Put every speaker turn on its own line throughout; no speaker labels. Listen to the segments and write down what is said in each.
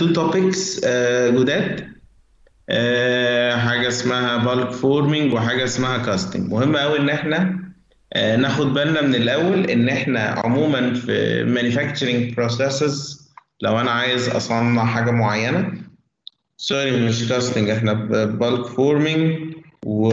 تو توبكس جداد آه، حاجه اسمها بالك فورمينج وحاجه اسمها كاستنج مهم قوي ان احنا آه، ناخد بالنا من الاول ان احنا عموما في manufacturing processes لو انا عايز اصنع حاجه معينه سوري مش كاستنج احنا بالك فورمينج و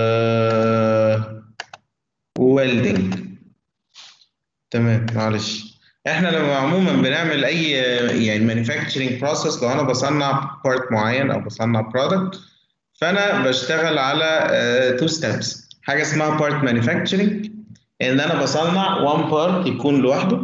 ويلدنج تمام معلش احنا لما عموما بنعمل اي يعني manufacturing process لو انا بصنع بارت معين او بصنع product فانا بشتغل على تو ستيبس حاجه اسمها part manufacturing ان انا بصنع one part يكون لوحده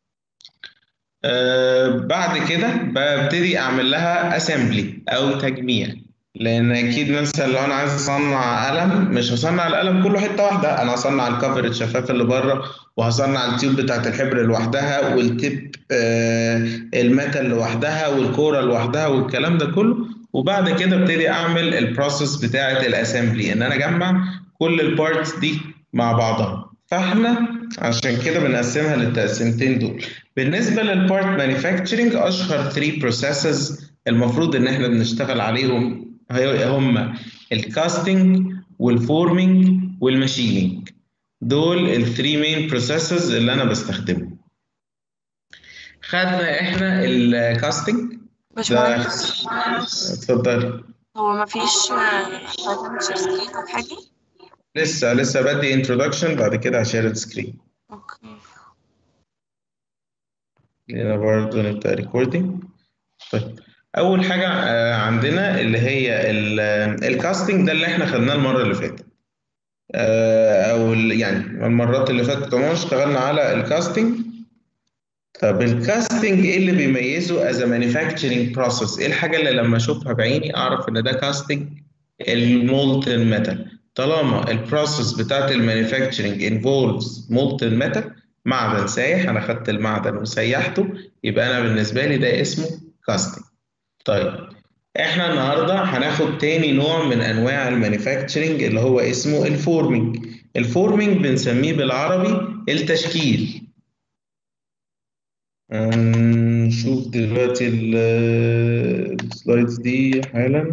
آه، بعد كده ببتدي اعمل لها assembly او تجميع لان اكيد مثلا لو انا عايز اصنع قلم مش هصنع القلم كله حته واحده انا هصنع الكفر الشفاف اللي بره وهصنع التيوب بتاعت الحبر لوحدها والتيب آه الميتال لوحدها والكوره لوحدها والكلام ده كله وبعد كده ابتدي اعمل البروسيس بتاعت الاسمبلي ان انا اجمع كل البارتس دي مع بعضها فاحنا عشان كده بنقسمها للتقسيمتين دول بالنسبه للبارت مانيفاكتشرنج اشهر 3 بروسيسز المفروض ان احنا بنشتغل عليهم هي- هم الكاستنج والفورمينج والماشينينج دول الثري مين بروسيسز اللي انا بستخدمهم خدنا احنا الكاستنج ده
باشمهندس
اتفضل
هو مفيش هتعمل شير سكرين أو حاجة؟
لسه لسه بدي انترودكشن بعد كده هشير السكرين
أوكي
هنا برضه نبدأ ريكوردينج طيب أول حاجة آه، عندنا اللي هي الكاستنج ده اللي احنا خدناه المرة اللي فاتت آه، أو ال- يعني المرات اللي فاتت عموما اشتغلنا على الكاستنج طب الكاستنج ايه اللي بيميزه as a manufacturing process؟ ايه الحاجة اللي لما اشوفها بعيني اعرف ان ده كاستنج؟ المولتن ميتال طالما البروسيس بتاعت المانيفاكتشرنج involves molten metal معدن سايح انا خدت المعدن وسيحته يبقى انا بالنسبة لي ده اسمه كاستنج طيب احنا النهارده هناخد تاني نوع من انواع المانيفاكتشرنج اللي هو اسمه الفورمينج الفورمينج بنسميه بالعربي التشكيل نشوف دلوقتي ال- السلايدز دي حالا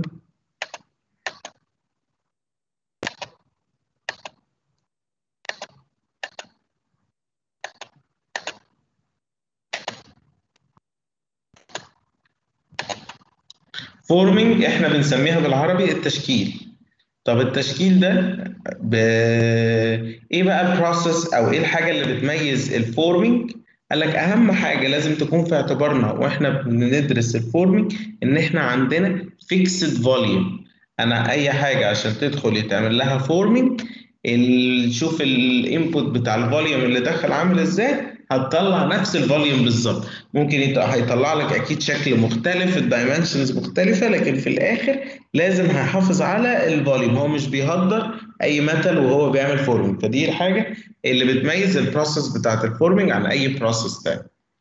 فورمينج احنا بنسميها بالعربي التشكيل طب التشكيل ده ب... ايه بقى البروسيس او ايه الحاجه اللي بتميز الفورمينج قال لك اهم حاجه لازم تكون في اعتبارنا واحنا بندرس الفورمينج ان احنا عندنا فيكسد فوليوم انا اي حاجه عشان تدخل يتعمل لها فورمينج ال- شوف الانبوت بتاع الفوليوم اللي دخل عامل ازاي هتطلع نفس الفوليوم بالظبط ممكن يط- هيطلع لك اكيد شكل مختلف الدايمنشنز مختلفه لكن في الاخر لازم هيحافظ على الفوليوم هو مش بيهدر اي ميتال وهو بيعمل فورمينج فدي الحاجه اللي بتميز البروسيس بتاعت الفورمينج عن اي بروسيس تاني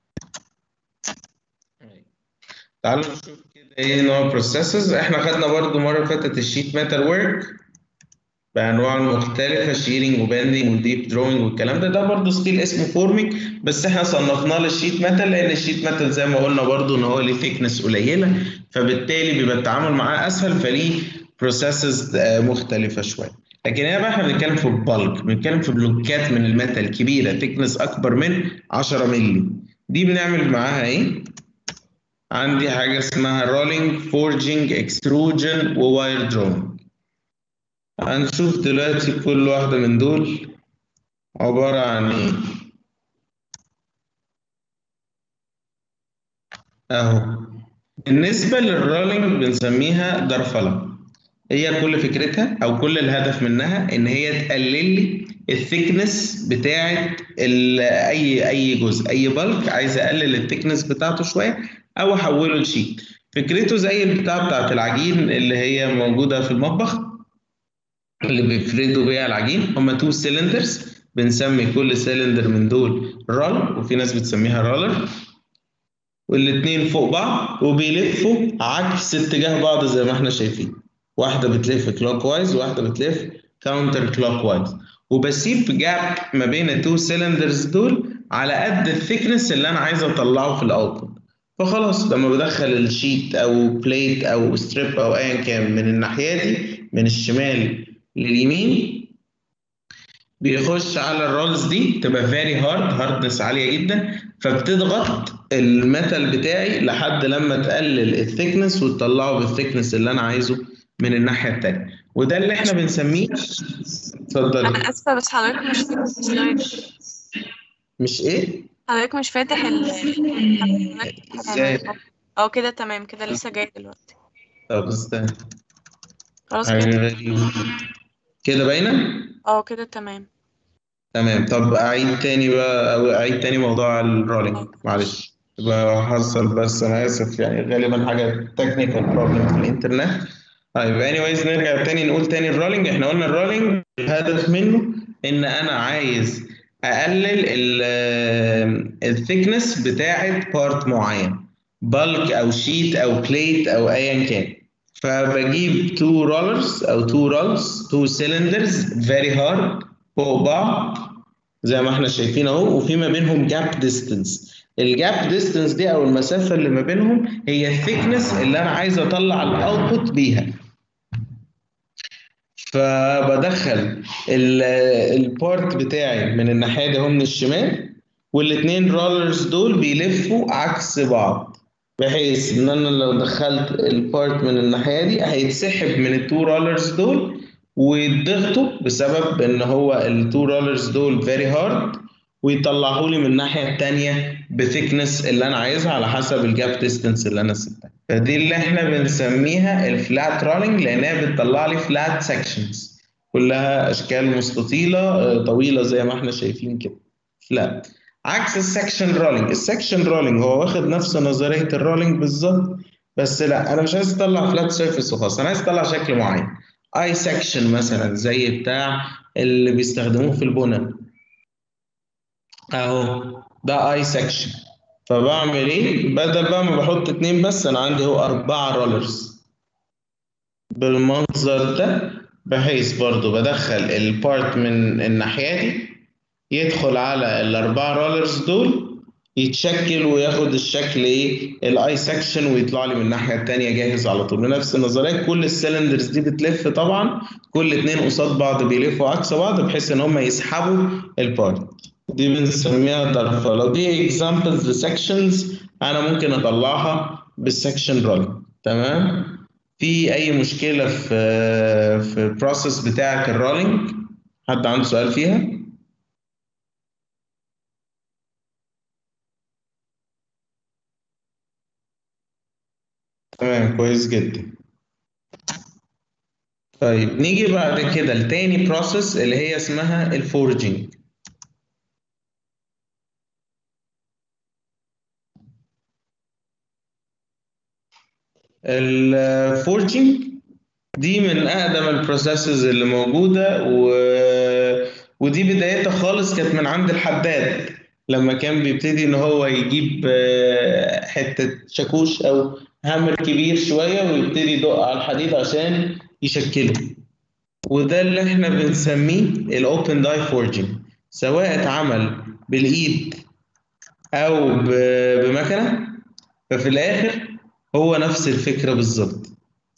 تعالوا نشوف كده ايه نوع بروسيسز احنا خدنا برضو مره فاتت الشيت ميتال ورك بانواع مختلفه شيرنج وباندنج وديب دروينج والكلام ده ده برضه ستيل اسمه فورمينج بس احنا صنفناه للشيت ميتال لان الشيت ميتال زي ما قلنا برضه ان هو ليه ثيكنس قليله فبالتالي بيبقى التعامل معاه اسهل فليه بروسيسز مختلفه شويه لكن هنا بقى احنا بنتكلم في البلك بنتكلم في بلوكات من الميتال كبيره ثيكنس اكبر من 10 مللي دي بنعمل معاها ايه؟ عندي حاجه اسمها رولينج فورجينج اكستروجن وواير دروينج هنشوف دلوقتي كل واحدة من دول عبارة عن إيه أهو بالنسبة للرولينج بنسميها درفلة هي كل فكرتها أو كل الهدف منها إن هي تقلل لي الثيكنس بتاعة ال- أي أي جزء أي بلك عايز أقلل الثيكنس بتاعته شوية أو أحوله لشيت فكرته زي البتاع بتاعة العجين اللي هي موجودة في المطبخ اللي بيفردوا بيها العجين هما تو سيلندرز بنسمي كل سيلندر من دول رول وفي ناس بتسميها رولر والاتنين فوق بعض وبيلفوا عكس اتجاه بعض زي ما احنا شايفين واحدة بتلف كلوك وايز وواحدة بتلف كاونتر كلوك وايز وبسيب جاب ما بين التو سيلندرز دول على قد الثيكنس اللي انا عايز اطلعه في الاوتبوت فخلاص لما بدخل الشيت او بليت او ستريب او ايا كان من الناحيه دي من الشمال لليمين بيخش على الرولز دي تبقى فيري هارد هاردنس عاليه جدا فبتضغط الميتال بتاعي لحد لما تقلل الثيكنس وتطلعه بالثيكنس اللي انا عايزه من الناحيه التانيه وده اللي احنا بنسميه اتفضل
انا اسفه بس حضرتك مش فاتح السلايد
مش ايه
حضرتك مش فاتح ال
ازاي
اه كده تمام كده لسه جاي دلوقتي
طب استنى
خلاص كده
حاجة غريبة. كده باينه
اه كده تمام
تمام طب اعيد تاني بقى او اعيد تاني موضوع الرولينج معلش يبقى حصل بس انا اسف يعني غالبا حاجه تكنيكال بروبلم في الانترنت طيب anyways نرجع تاني نقول تاني الرولينج احنا قلنا الرولينج الهدف منه ان انا عايز اقلل الثيكنس بتاعه بارت معين بالك او شيت او بليت او ايا كان فبجيب تو رولرز او تو رولز تو سيلندرز فيري هارد فوق بعض زي ما احنا شايفين اهو وفي ما بينهم جاب ديستنس الجاب ديستنس دي او المسافه اللي ما بينهم هي الثيكنس اللي انا عايز اطلع الاوتبوت بيها فبدخل البارت بتاعي من الناحيه دي اهو من الشمال والاثنين رولرز دول بيلفوا عكس بعض بحيث ان انا لو دخلت البارت من الناحيه دي هيتسحب من التو رولرز دول ويضغطوا بسبب ان هو التو رولرز دول فيري هارد ويطلعوا لي من الناحيه الثانيه بثيكنس اللي انا عايزها على حسب الجاب ديستنس اللي انا سبتها فدي اللي احنا بنسميها الفلات رولينج لانها بتطلع لي فلات سكشنز كلها اشكال مستطيله طويله زي ما احنا شايفين كده فلات عكس السكشن رولينج السكشن رولينج هو واخد نفس نظريه الرولينج بالظبط بس لا انا مش عايز اطلع فلات سيرفيس وخلاص انا عايز اطلع شكل معين اي سكشن مثلا زي بتاع اللي بيستخدموه في البنى اهو ده اي سكشن فبعمل ايه بدل بقى ما بحط اتنين بس انا عندي هو اربعة رولرز بالمنظر ده بحيث برضو بدخل البارت من الناحية دي يدخل على الاربعة رولرز دول يتشكل وياخد الشكل ايه الاي سكشن ويطلع لي من الناحيه الثانيه جاهز على طول بنفس النظريه كل السلندرز دي بتلف طبعا كل اتنين قصاد بعض بيلفوا عكس بعض بحيث ان هم يسحبوا البارت دي بنسميها ضرفه لو دي اكزامبلز لسكشنز انا ممكن اطلعها بالسكشن رول تمام في اي مشكله في في البروسيس بتاعه الرولينج حد عنده سؤال فيها تمام كويس جدا طيب نيجي بعد كده لتاني بروسيس اللي هي اسمها الفورجينج الفورجينج دي من اقدم البروسيسز اللي موجوده و... ودي بدايتها خالص كانت من عند الحداد لما كان بيبتدي ان هو يجيب حته شاكوش او هامر كبير شويه ويبتدي يدق على الحديد عشان يشكله وده اللي احنا بنسميه الاوبن داي فورجينج سواء اتعمل بالايد او بمكنه ففي الاخر هو نفس الفكره بالظبط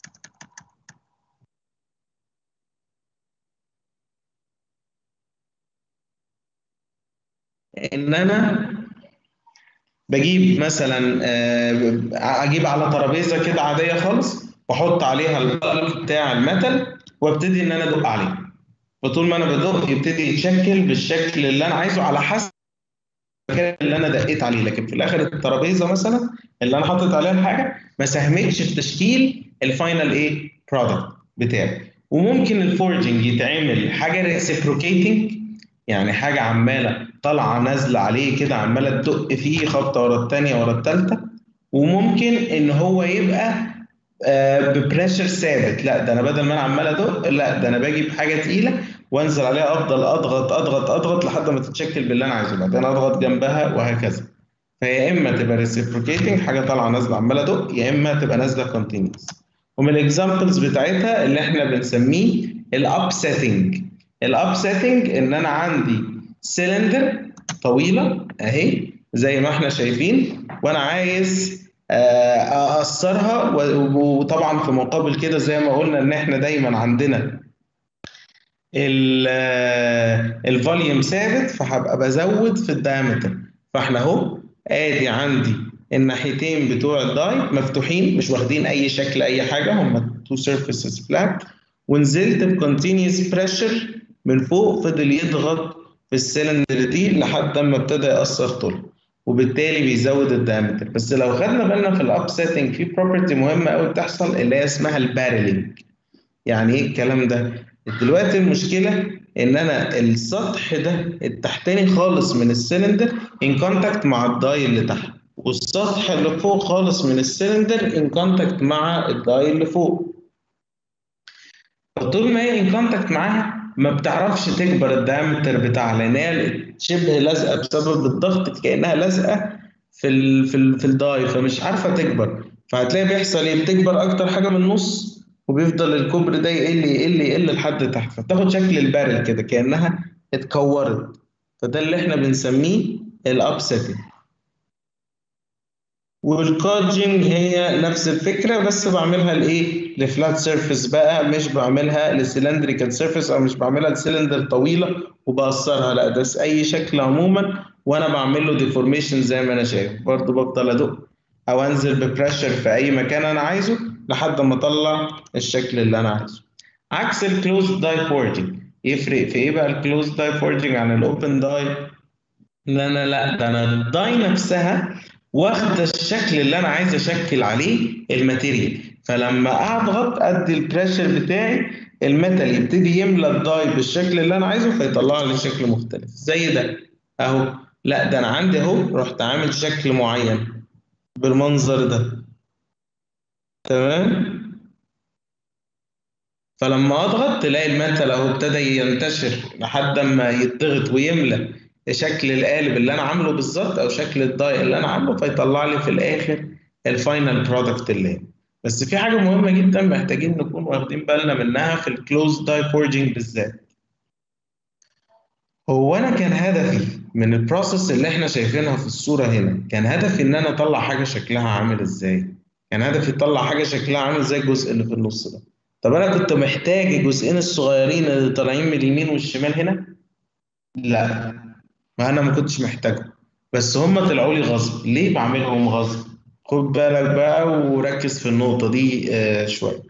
ان انا بجيب مثلا اجيب على ترابيزه كده عاديه خالص واحط عليها البلك بتاع الميتال وابتدي ان انا ادق عليه فطول ما انا بدق يبتدي يتشكل بالشكل اللي انا عايزه على حسب المكان اللي انا دقيت عليه لكن في الاخر الترابيزه مثلا اللي انا حاطط عليها الحاجه ما ساهمتش في تشكيل الفاينل ايه برودكت بتاعي وممكن الفورجنج يتعمل حاجه ريسيبروكيتنج يعني حاجه عماله طالعه نازله عليه كده عماله تدق فيه خبطه ورا الثانيه ورا الثالثه وممكن ان هو يبقى آه ببريشر ثابت لا ده انا بدل ما انا عمال ادق لا ده انا بجيب حاجه تقيله وانزل عليها افضل اضغط اضغط اضغط لحد ما تتشكل باللي انا عايزه بعدين اضغط جنبها وهكذا فيا اما تبقى ريسيبروكيتنج حاجه طالعه نازله عماله ادق يا اما تبقى نازله كونتينيوس ومن الاكزامبلز بتاعتها اللي احنا بنسميه الاب سيتنج الاب سيتنج ان انا عندي سيلندر طويله اهي زي ما احنا شايفين وانا عايز آه، اقصرها و- وطبعا في مقابل كده زي ما قلنا ان احنا دايما عندنا الفوليوم ثابت فهبقى بزود في الدايمتر فاحنا اهو ادي عندي الناحيتين بتوع الداي مفتوحين مش واخدين اي شكل اي حاجه هم تو سيرفيسز فلات ونزلت بكونتينيوس بريشر من فوق فضل يضغط في السلندر دي لحد ما ابتدى يأثر طول وبالتالي بيزود الدايمتر بس لو خدنا بالنا في الاب سيتنج في بروبرتي مهمه قوي بتحصل اللي هي اسمها البارلينج يعني ايه الكلام ده دلوقتي المشكله ان انا السطح ده التحتاني خالص من السلندر ان كونتاكت مع الداي اللي تحت والسطح اللي فوق خالص من السلندر ان كونتاكت مع الداي اللي فوق فطول ما هي ان كونتاكت معاها ما بتعرفش تكبر الدايمتر بتاعها لان هي شبه لازقه بسبب الضغط كانها لازقه في ال في ال في الداي فمش عارفه تكبر فهتلاقي بيحصل ايه بتكبر اكتر حاجه من النص وبيفضل الكوبري ده يقل يقل يقل لحد تحت فتاخد شكل البارل كده كانها اتكورت فده اللي احنا بنسميه الابسيتنج والكودجنج هي نفس الفكره بس بعملها لايه لفلات سيرفيس بقى مش بعملها لسلندريكال سيرفيس او مش بعملها لسلندر طويله وبقصرها لا ده اي شكل عموما وانا بعمل له ديفورميشن زي ما انا شايف برضو بفضل ادق او انزل ببريشر في اي مكان انا عايزه لحد ما اطلع الشكل اللي انا عايزه عكس الكلوز داي فورجنج يفرق في ايه بقى الكلوز داي فورجنج عن الاوبن داي لا لا لا ده انا الداي نفسها واخده الشكل اللي انا عايز اشكل عليه الماتيريال فلما اضغط ادي البريشر بتاعي الميتال يبتدي يملى الداي بالشكل اللي انا عايزه فيطلع لي شكل مختلف زي ده اهو لا ده انا عندي اهو رحت عامل شكل معين بالمنظر ده تمام فلما اضغط تلاقي الميتال اهو ابتدى ينتشر لحد ما يتضغط ويملى شكل القالب اللي انا عامله بالظبط او شكل الداي اللي انا عامله فيطلع لي في الاخر الفاينل برودكت اللي هي. بس في حاجه مهمه جدا محتاجين نكون واخدين بالنا منها في الكلوز داي فورجنج بالذات هو انا كان هدفي من البروسيس اللي احنا شايفينها في الصوره هنا كان هدفي ان انا اطلع حاجه شكلها عامل ازاي كان هدفي اطلع حاجه شكلها عامل زي الجزء اللي في النص ده طب انا كنت محتاج الجزئين الصغيرين اللي طالعين من اليمين والشمال هنا لا ما انا ما كنتش محتاجهم بس هم طلعوا لي غصب ليه بعملهم غصب خد بالك بقى وركز في النقطه دي آه شويه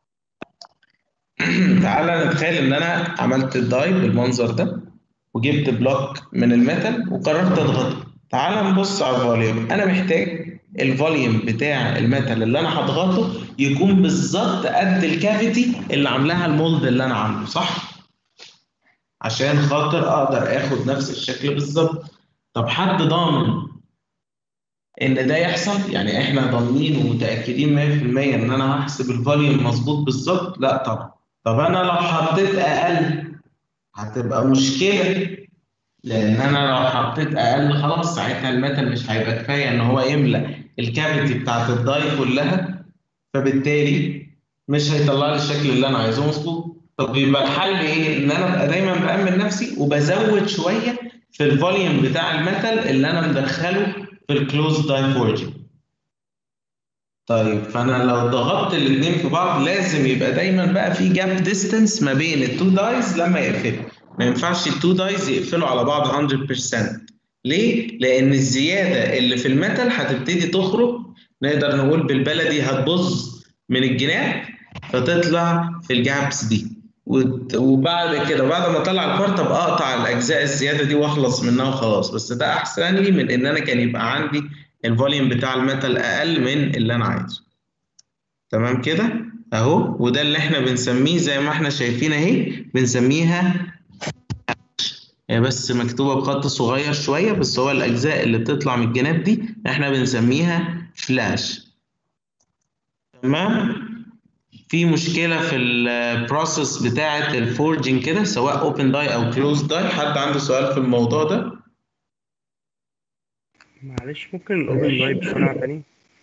تعالى نتخيل ان انا عملت الداي بالمنظر ده وجبت بلوك من الميتال وقررت اضغطه تعال نبص على الفوليوم انا محتاج الفوليوم بتاع الميتال اللي انا هضغطه يكون بالظبط قد الكافيتي اللي عاملاها المولد اللي انا عامله صح عشان خاطر اقدر اخد نفس الشكل بالظبط طب حد ضامن ان ده يحصل يعني احنا ضامنين ومتاكدين 100% ان انا هحسب الفوليوم مظبوط بالظبط لا طبعا طب انا لو حطيت اقل هتبقى مشكله لان انا لو حطيت اقل خلاص ساعتها الميتال مش هيبقى كفايه ان هو يملى الكافيتي بتاعت الداي كلها فبالتالي مش هيطلع لي الشكل اللي انا عايزه مظبوط طب يبقى الحل ايه؟ ان انا ابقى دايما بامن نفسي وبزود شويه في الفوليوم بتاع الميتال اللي انا مدخله في الكلوز داي فورجنج. طيب فانا لو ضغطت الاثنين في بعض لازم يبقى دايما بقى في جاب ديستنس ما بين التو دايز لما يقفلوا. ما ينفعش التو دايز يقفلوا على بعض 100%. ليه؟ لان الزياده اللي في الميتال هتبتدي تخرج نقدر نقول بالبلدي هتبظ من الجناب فتطلع في الجابس دي. وبعد كده بعد ما اطلع الكارت ابقى اقطع الاجزاء الزياده دي واخلص منها وخلاص بس ده احسن لي من ان انا كان يبقى عندي الفوليوم بتاع الميتال اقل من اللي انا عايزه تمام كده اهو وده اللي احنا بنسميه زي ما احنا شايفين اهي بنسميها هي بس مكتوبه بخط صغير شويه بس هو الاجزاء اللي بتطلع من الجناب دي احنا بنسميها فلاش تمام في مشكله في البروسيس بتاعه الفورجنج كده سواء اوبن داي او كلوز داي حد عنده سؤال في الموضوع ده
معلش ممكن الاوبن داي بسرعه تاني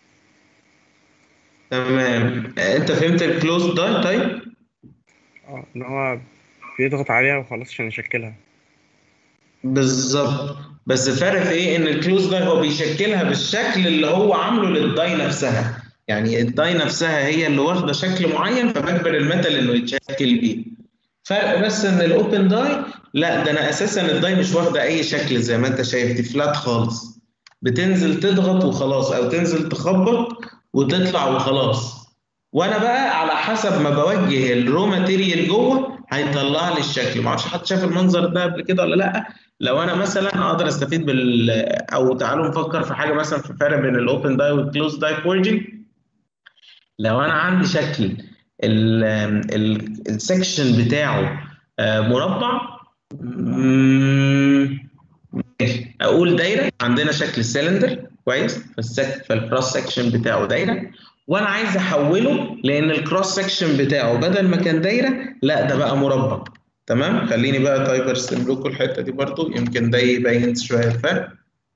تمام انت فهمت الكلوز داي طيب
اه ان هو بيضغط عليها وخلاص عشان يشكلها
بالظبط بس الفرق في ايه ان الكلوز داي هو بيشكلها بالشكل اللي هو عامله للداي نفسها يعني الداي نفسها هي اللي واخده شكل معين فبجبر الميتال انه يتشكل بيه فرق بس ان الاوبن داي لا ده انا اساسا الداي مش واخده اي شكل زي ما انت شايف دي فلات خالص بتنزل تضغط وخلاص او تنزل تخبط وتطلع وخلاص وانا بقى على حسب ما بوجه الرو ماتيريال جوه هيطلع لي الشكل ما اعرفش حد شاف المنظر ده قبل كده ولا لا لو انا مثلا اقدر استفيد بال او تعالوا نفكر في حاجه مثلا في فرق بين الاوبن داي والكلوز داي فورجنج لو انا عندي شكل السكشن بتاعه آه، مربع مم، ماشي اقول دايره عندنا شكل سيلندر كويس فالسك فالكروس سكشن بتاعه دايره وانا عايز احوله لان الكروس سكشن بتاعه بدل ما كان دايره لا ده بقى مربع تمام خليني بقى طيب ارسم لكم الحته دي برضو يمكن ده يبين شويه الفرق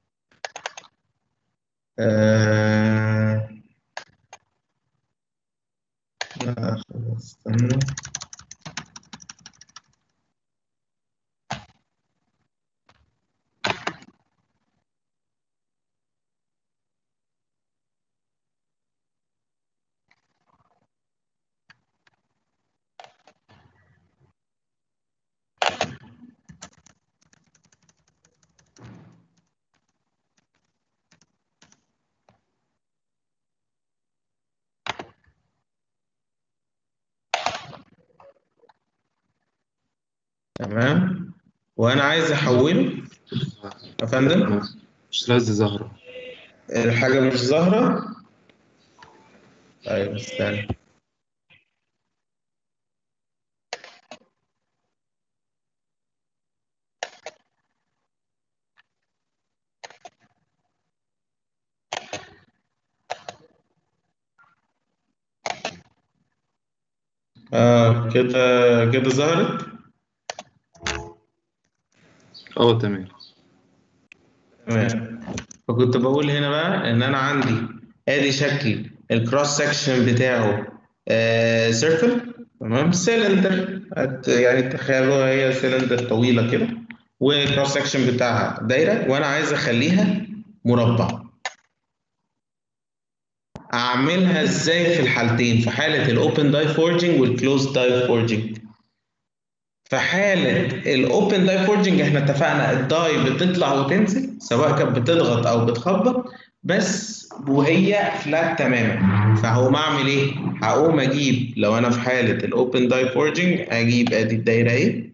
آه... لا خلاص استنى تمام وانا عايز احوله يا فندم
مش لازم زهرة
الحاجه مش ظاهره طيب استنى اه كده كده ظهرت
اه تمام
تمام فكنت بقول هنا بقى ان انا عندي ادي شكل الكروس سكشن بتاعه سيركل تمام سيلندر يعني تخيلوا هي سيلندر طويله كده والكروس سكشن بتاعها دايره وانا عايز اخليها مربع اعملها ازاي في الحالتين في حاله الاوبن داي فورجنج والكلوز داي فورجنج في حالة الأوبن داي فورجنج إحنا اتفقنا الداي بتطلع وتنزل سواء كانت بتضغط أو بتخبط بس وهي فلات تماما فهقوم أعمل إيه؟ هقوم أجيب لو أنا في حالة الأوبن داي فورجنج أجيب أدي الدايرة إيه؟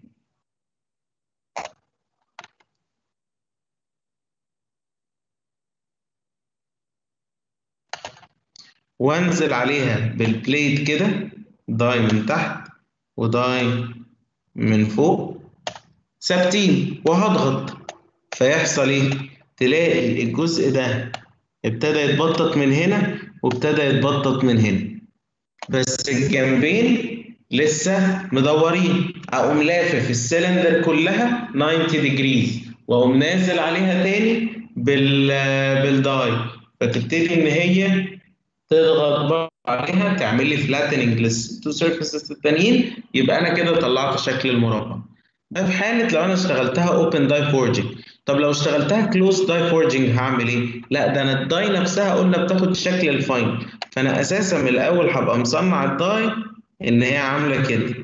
وانزل عليها بالبليد كده داي من تحت وداي من فوق ثابتين وهضغط فيحصل ايه؟ تلاقي الجزء ده ابتدى يتبطط من هنا وابتدى يتبطط من هنا بس الجنبين لسه مدورين اقوم لافف السلندر كلها 90 ديجريز واقوم نازل عليها تاني بال بالداي فتبتدي ان هي تضغط بقى عليها تعمل لي فلاتننج للتو سيرفيسز التانيين يبقى انا كده طلعت شكل المربع ده في حاله لو انا اشتغلتها اوبن داي فورجنج طب لو اشتغلتها كلوز داي فورجنج هعمل ايه؟ لا ده انا الداي نفسها قلنا بتاخد شكل الفاين فانا اساسا من الاول هبقى مصنع الداي ان هي عامله كده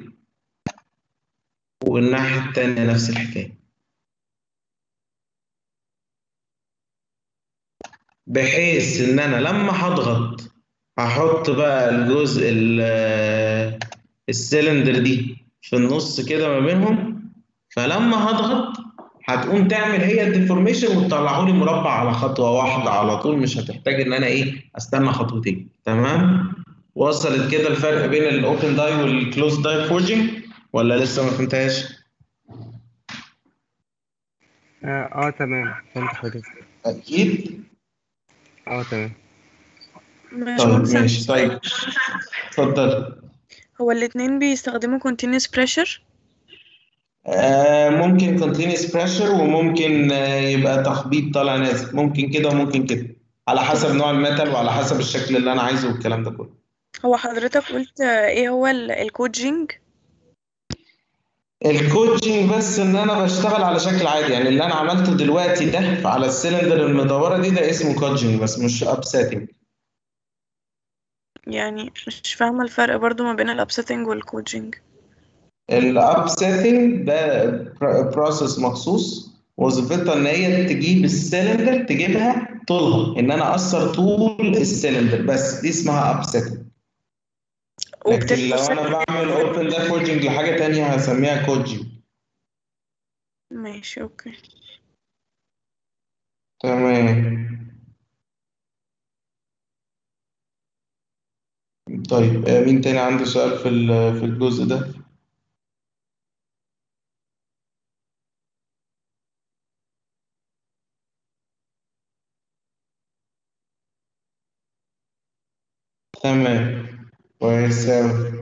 والناحيه التانيه نفس الحكايه بحيث ان انا لما هضغط هحط بقى الجزء ال- السلندر دي في النص كده ما بينهم فلما هضغط هتقوم تعمل هي الديفورميشن وتطلعوا لي مربع على خطوه واحده على طول مش هتحتاج ان انا ايه استنى خطوتين تمام وصلت كده الفرق بين الاوبن داي والكلوز داي فورجنج ولا لسه ما فهمتهاش
اه, آه تمام فهمت حضرتك
اكيد
اه تمام
مش
طيب
مهندس
ماشي طيب اتفضل
هو الاتنين بيستخدموا continuous pressure
آه ممكن continuous pressure وممكن آه يبقى تخبيط طالع نازل ممكن كده وممكن كده على حسب نوع الميتال وعلى حسب الشكل اللي انا عايزه والكلام ده كله
هو حضرتك قلت آه، ايه هو ال- الكوجينج
الكوتشنج بس ان انا بشتغل على شكل عادي يعني اللي انا عملته دلوقتي ده على السلندر المدوره دي ده اسمه كوتشنج بس مش ابسيتنج
يعني مش فاهمة الفرق برضو ما بين الابسيتنج والكوتشنج
الابسيتنج ده بروسيس مخصوص وظيفتها ان هي تجيب السلندر تجيبها طولها ان انا اقصر طول السلندر بس دي اسمها ابسيتنج لكن لو انا بعمل اوبن ده فورجنج لحاجه تانية هسميها كوتشنج
ماشي اوكي
تمام طيب آه، مين تاني عنده سؤال في ال- في الجزء ده؟ تمام كويس أوي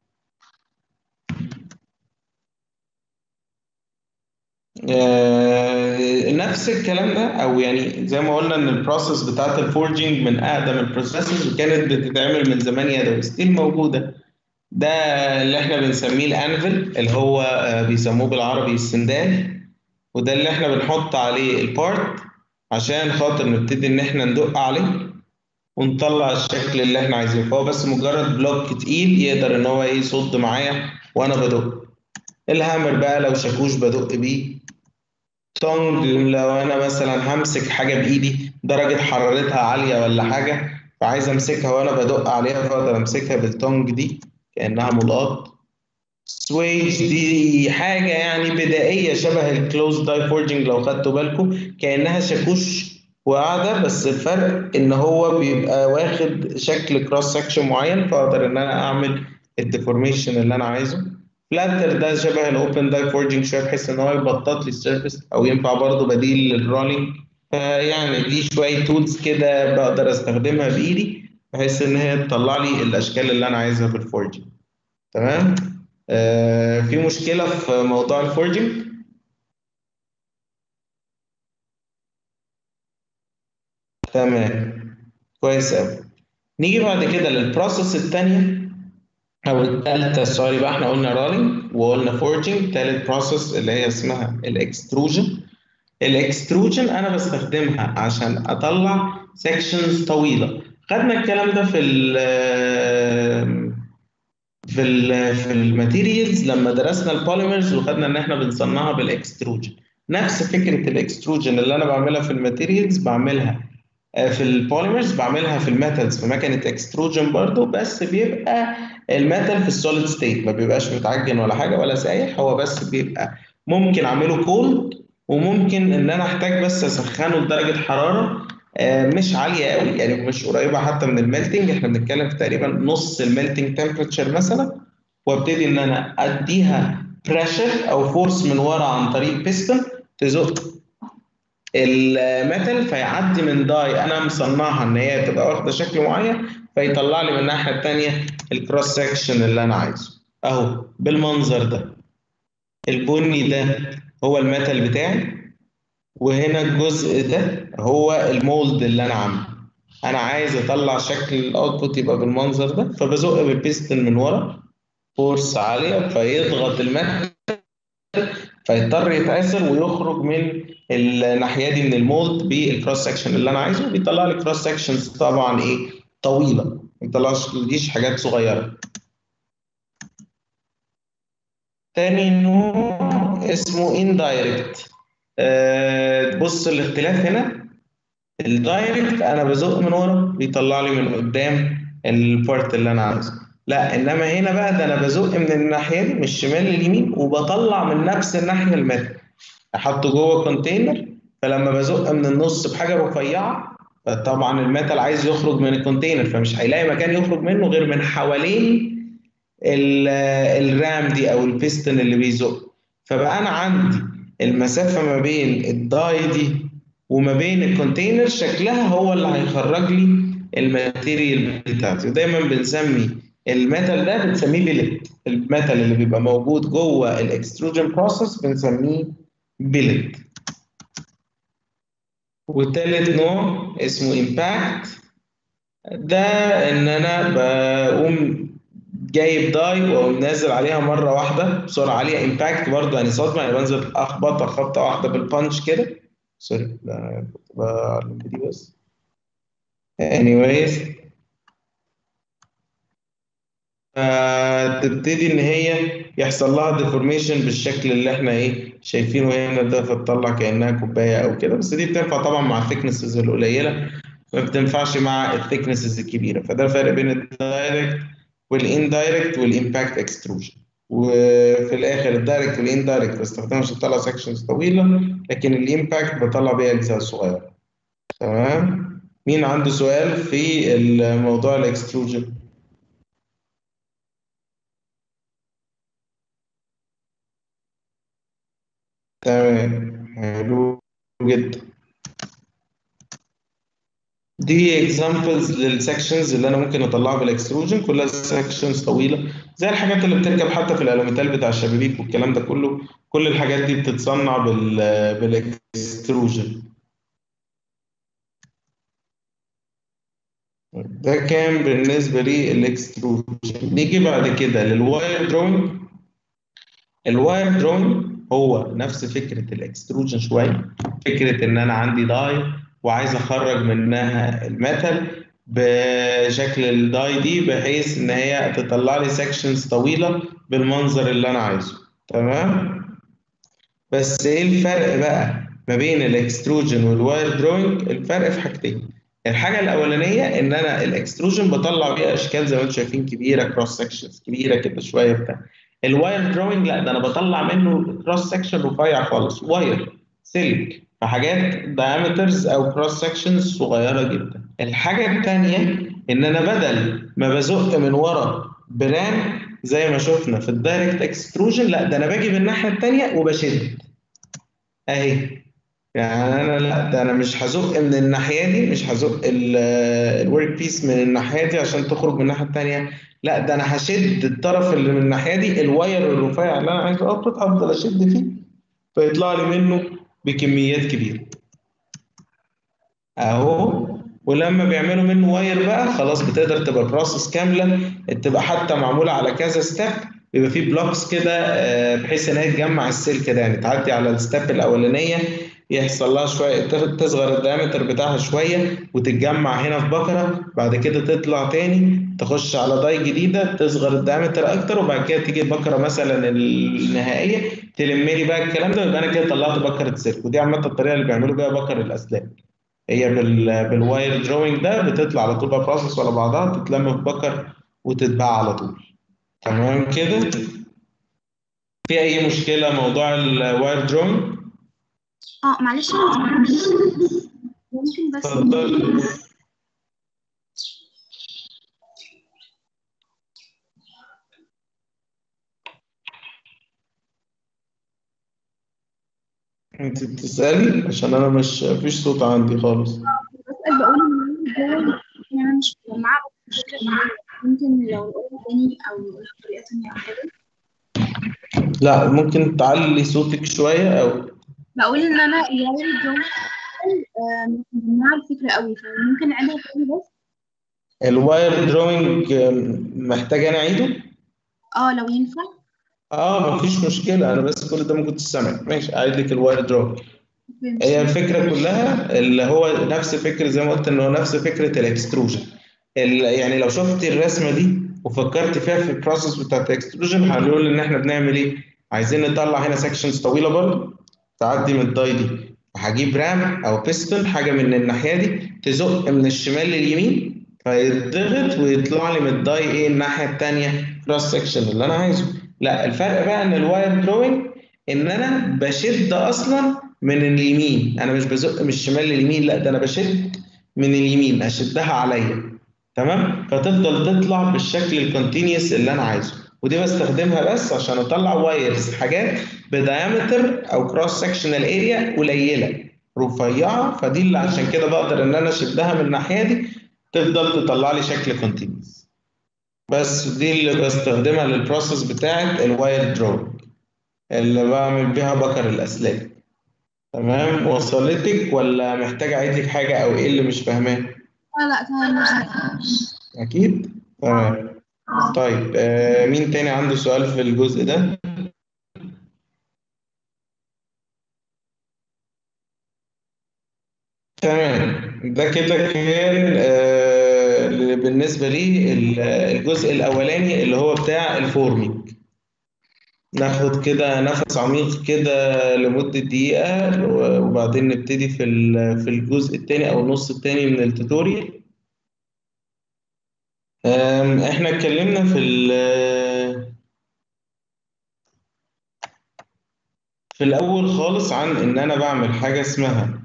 آه، نفس الكلام ده او يعني زي ما قلنا ان البروسيس بتاعت الفورجينج من اقدم البروسيسز وكانت بتتعمل من زمان يدوي ستيل موجوده ده اللي احنا بنسميه الانفل اللي هو آه، بيسموه بالعربي السندال وده اللي احنا بنحط عليه البارت عشان خاطر نبتدي ان احنا ندق عليه ونطلع الشكل اللي احنا عايزينه فهو بس مجرد بلوك تقيل يقدر ان هو ايه يصد معايا وانا بدق الهامر بقى لو شاكوش بدق بيه تونج لو انا مثلا همسك حاجه بايدي درجه حرارتها عاليه ولا حاجه فعايز امسكها وانا بدق عليها فاقدر امسكها بالتونج دي كانها ملقاط سويج دي حاجه يعني بدائيه شبه الكلوز داي فورجنج لو خدتوا بالكم كانها شاكوش وقاعده بس الفرق ان هو بيبقى واخد شكل كروس سكشن معين فاقدر ان انا اعمل الديفورميشن اللي انا عايزه فلاتر ده شبه الاوبن داي فورجنج شويه بحيث ان هو يبطط لي السيرفيس او ينفع برضه بديل للرولينج فيعني دي شويه تولز كده بقدر استخدمها بايدي بحيث ان هي تطلع لي الاشكال اللي انا عايزها في الفورجنج تمام آه في مشكله في موضوع الفورجنج تمام كويس قوي نيجي بعد كده للبروسيس الثانيه او الثالثه سوري بقى احنا قلنا رولينج وقلنا فورجنج ثالث بروسيس اللي هي اسمها الاكستروجن الاكستروجن انا بستخدمها عشان اطلع سيكشنز طويله خدنا الكلام ده في ال في ال في الماتيريالز لما درسنا البوليمرز وخدنا ان احنا بنصنعها بالاكستروجن نفس فكره الاكستروجن اللي انا بعملها في الماتيريالز بعملها في البوليمرز بعملها في الميتالز في مكنه اكستروجن برضو بس بيبقى الميتال في السوليد ستيت ما بيبقاش متعجن ولا حاجه ولا سايح هو بس بيبقى ممكن اعمله كولد وممكن ان انا احتاج بس اسخنه لدرجه حراره مش عاليه قوي يعني مش قريبه حتى من الميلتنج احنا بنتكلم في تقريبا نص الميلتنج تمبرتشر مثلا وابتدي ان انا اديها بريشر او فورس من ورا عن طريق بيستون تزق الميتال فيعدي من داي انا مصنعها ان هي تبقى واخده شكل معين فيطلع لي من الناحيه الثانيه الكروس سكشن اللي انا عايزه اهو بالمنظر ده البني ده هو الميتال بتاعي وهنا الجزء ده هو المولد اللي انا عامله انا عايز اطلع شكل الاوتبوت يبقى بالمنظر ده فبزق بالبيستن من ورا فورس عاليه فيضغط الميتال فيضطر يتعسر ويخرج من الناحيه دي من المولد بالكروس سكشن اللي انا عايزه بيطلع لي كروس سكشنز طبعا ايه طويله ما بيطلعش حاجات صغيره تاني نوع اسمه indirect أه بص الاختلاف هنا الدايركت انا بزق من ورا بيطلع لي من قدام البارت اللي انا عايزه لا انما هنا بقى ده انا بزق من الناحيه دي من الشمال لليمين وبطلع من نفس الناحيه المتر احطه جوه كونتينر فلما بزق من النص بحاجه رفيعه فطبعا الميتال عايز يخرج من الكونتينر فمش هيلاقي مكان يخرج منه غير من حوالين الرام دي او البيستن اللي بيزق فبقى انا عندي المسافه ما بين الداي دي وما بين الكونتينر شكلها هو اللي هيخرج لي الماتيريال بتاعتي ودايما بنسمي الميتال ده بنسميه بيلت الميتال اللي بيبقى موجود جوه الاكستروجن بروسيس بنسميه بيلت والتالت نوع اسمه امباكت ده ان انا بقوم جايب داي واقوم نازل عليها مره واحده بسرعه عاليه امباكت برضه يعني صدمه يعني بنزل اخبطها خبطه واحده بالبانش كده سوري ده انا كنت بعلم بدي بس anyways فتبتدي ان هي يحصل لها ديفورميشن بالشكل اللي احنا ايه شايفينه هنا ده فتطلع كانها كوبايه او كده بس دي بتنفع طبعا مع الثيكنسز القليله ما بتنفعش مع الثيكنسز الكبيره فده الفرق بين الدايركت والاندايركت والامباكت اكستروجن وفي الاخر الدايركت والاندايركت بستخدمها عشان اطلع سكشنز طويله لكن الامباكت بطلع بيها اجزاء صغيره تمام مين عنده سؤال في الموضوع الاكستروجن تمام حلو جدا دي اكزامبلز للسكشنز اللي انا ممكن اطلعها بالاكستروجن كلها سكشنز طويله زي الحاجات اللي بتركب حتى في الالوميتال بتاع الشبابيك والكلام ده كله كل الحاجات دي بتتصنع بال بالاكستروجن ده كان بالنسبه لي الاكستروجن نيجي بعد كده للواير دروينج الواير دروينج هو نفس فكره الاكستروجن شويه فكره ان انا عندي داي وعايز اخرج منها الميتال بشكل الداي دي بحيث ان هي تطلع لي سكشنز طويله بالمنظر اللي انا عايزه تمام بس ايه الفرق بقى ما بين الاكستروجن والواير دروينج الفرق في حاجتين الحاجه الاولانيه ان انا الاكستروجن بطلع بيها اشكال زي ما انتم شايفين كبيره كروس سكشنز كبيره كده شويه بتاع الواير دروينج لا ده انا بطلع منه كروس سكشن رفيع خالص واير سلك في حاجات دايمترز او كروس سكشنز صغيره جدا الحاجه الثانيه ان انا بدل ما بزق من ورا برام زي ما شفنا في الدايركت اكستروجن لا ده انا باجي من الناحيه الثانيه وبشد اهي يعني انا لا ده انا مش هزق من الناحيه دي مش هزق الورك بيس من الناحيه دي عشان تخرج من الناحيه الثانيه لا ده انا هشد الطرف اللي من الناحيه دي الواير الرفيع اللي انا عايزه اربط افضل اشد فيه فيطلع لي منه بكميات كبيره اهو ولما بيعملوا منه واير بقى خلاص بتقدر تبقى بروسس كامله تبقى حتى معموله على كذا ستيب بيبقى فيه بلوكس كده بحيث ان هي تجمع السلك ده يعني تعدي على الستيب الاولانيه يحصل لها شويه تصغر الدايمتر بتاعها شويه وتتجمع هنا في بكره بعد كده تطلع تاني تخش على داي جديده تصغر الدايمتر اكتر وبعد كده تيجي البكره مثلا النهائيه تلم لي بقى الكلام ده ويبقى انا كده طلعت بكره سلك ودي عامه الطريقه اللي بيعملوا بيها بكر الاسلاك هي بال بالواير دروينج ده بتطلع على طول بقى بروسس ورا بعضها تتلم في بكر وتتباع على طول تمام كده في اي مشكله موضوع الواير دروينج
اه معلش ممكن بس
اتفضل انت بتسألي عشان انا مش مفيش صوت عندي خالص
بسأل بقول ان انا يعني مش مجمعة بس مش كده. ممكن لو قلت تاني او نقولها بطريقة تانية او كده
لا ممكن تعلي صوتك شوية او
بقول ان انا الواير دروينج مش مجمعة الفكرة قوي فممكن نعيدها تاني بس
الواير دروينج محتاج انا اعيده
اه لو ينفع
اه مفيش مشكلة انا بس كل ده ما كنتش سامع ماشي اعيد لك الواير دروينج هي الفكرة كلها اللي هو نفس فكرة زي ما قلت ان هو نفس فكرة الاكستروجن ال- يعني لو شفت الرسمة دي وفكرت فيها في البروسيس بتاعت الاكستروجن هنقول ان احنا بنعمل ايه عايزين نطلع هنا سكشنز طويلة برضه تعدي من الداي دي هجيب رام او بيستون حاجة من الناحية دي تزق من الشمال لليمين فيتضغط ويطلع لي من الداي ايه الناحية التانية كروس سكشن اللي انا عايزه لا الفرق بقى ان الواير دروينج ان انا بشد اصلا من اليمين انا مش بزق من الشمال لليمين لا ده انا بشد من اليمين اشدها عليا تمام فتفضل تطلع بالشكل الكونتينيوس اللي انا عايزه ودي بستخدمها بس عشان اطلع وايرز حاجات بدايمتر او كروس سكشنال اريا قليله رفيعه فدي اللي عشان كده بقدر ان انا اشدها من الناحيه دي تفضل تطلع لي شكل كونتينيوس بس دي اللي بستخدمها للبروسيس بتاعت الواير دروينج اللي بعمل بيها بكر الاسلاك تمام وصلتك ولا محتاج اعيد لك حاجه او ايه اللي مش فاهماه
اه لا تمام مش
اكيد تمام طيب آه مين تاني عنده سؤال في الجزء ده؟ تمام ده كده كان آه بالنسبة لي ال- الجزء الأولاني اللي هو بتاع الفورمينج ناخد كده نفس عميق كده لمدة دقيقة وبعدين نبتدي في ال- في الجزء التاني أو النص التاني من التوتوريال آم، احنا اتكلمنا في ال- في الأول خالص عن إن أنا بعمل حاجة اسمها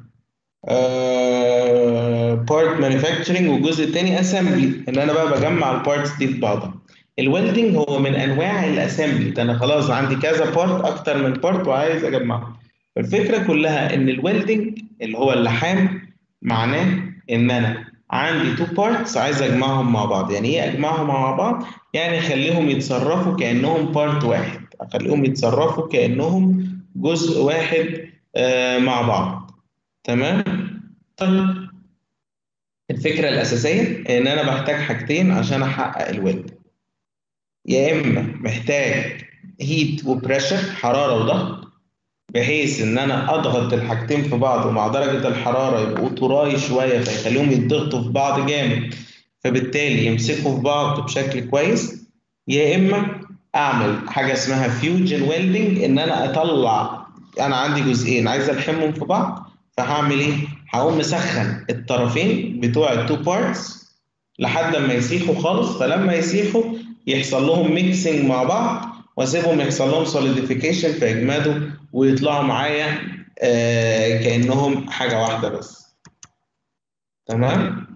بارت مانيفاكتشرنج والجزء التاني اسامبلي ان انا بقى بجمع البارتس دي في بعضها الويلدنج هو من انواع الاسامبلي ده انا خلاص عندي كذا بارت اكتر من بارت وعايز اجمعهم فالفكره كلها ان الويلدنج اللي هو اللحام معناه ان انا عندي تو بارتس عايز اجمعهم مع بعض يعني ايه اجمعهم مع بعض يعني اخليهم يتصرفوا كانهم بارت واحد اخليهم يتصرفوا كانهم جزء واحد آه مع بعض تمام طيب الفكرة الأساسية إن أنا بحتاج حاجتين عشان أحقق الويلد يا إما محتاج هيت وبريشر حرارة وضغط بحيث إن أنا أضغط الحاجتين في بعض ومع درجة الحرارة يبقوا طراي شوية فيخليهم يضغطوا في بعض جامد فبالتالي يمسكوا في بعض بشكل كويس يا إما أعمل حاجة اسمها فيوجن ويلدنج إن أنا أطلع أنا عندي جزئين عايز ألحمهم في بعض فهعمل ايه؟ هقوم مسخن الطرفين بتوع التو بارتس لحد ما يسيحوا خالص فلما يسيحوا يحصل لهم ميكسنج مع بعض واسيبهم يحصل لهم سوليديفيكيشن فيجمدوا ويطلعوا معايا آه كانهم حاجه واحده بس. تمام؟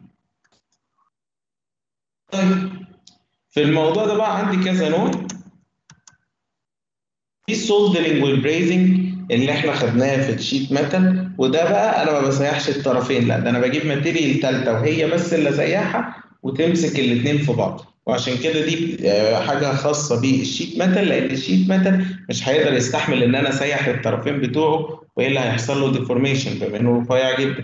طيب في الموضوع ده بقى عندي كذا نوع في السولدرنج والبريزنج اللي احنا خدناها في الشيت ميتال وده بقى انا ما بسيحش الطرفين لا ده انا بجيب ماتيريال ثالثه وهي بس اللي اسيحها وتمسك الاثنين في بعض وعشان كده دي حاجه خاصه بالشيت ميتال لان الشيت ميتال مش هيقدر يستحمل ان انا اسيح الطرفين بتوعه والا هيحصل له ديفورميشن بما انه رفيع جدا